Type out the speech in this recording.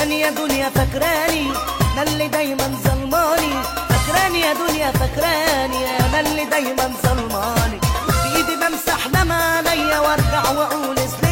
فاكراني يا دنيا فاكراني انا اللي دايما ظلماني فاكراني يا دنيا فاكراني انا اللي دايما ظلماني بايدي بمسح دمع عليا وارجع واقول اسلام